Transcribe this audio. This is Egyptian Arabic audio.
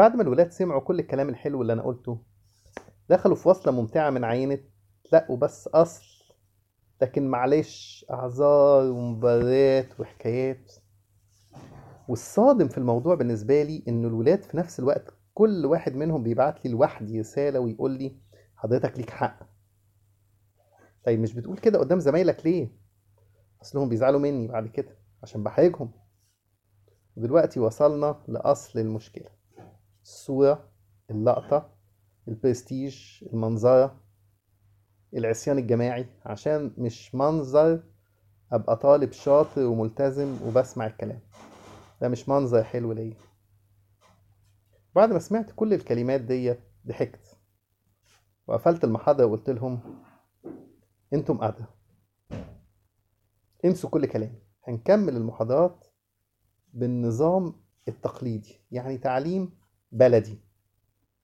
بعد ما الولاد سمعوا كل الكلام الحلو اللي أنا قلته دخلوا في وصلة ممتعة من عينة لقوا بس أصل لكن معلش أعذار ومبررات وحكايات والصادم في الموضوع بالنسبة لي إن الولاد في نفس الوقت كل واحد منهم بيبعت لي لوحدي رسالة ويقول لي حضرتك ليك حق طيب مش بتقول كده قدام زمايلك ليه؟ أصلهم بيزعلوا مني بعد كده عشان بحرجهم ودلوقتي وصلنا لأصل المشكلة الصورة اللقطة البرستيج المنظرة العصيان الجماعي عشان مش منظر أبقى طالب شاطر وملتزم وبسمع الكلام ده مش منظر حلو ليا بعد ما سمعت كل الكلمات دي ضحكت وقفلت المحاضرة وقلت لهم انتم أدرى انسوا كل كلامي هنكمل المحاضرات بالنظام التقليدي يعني تعليم بلدي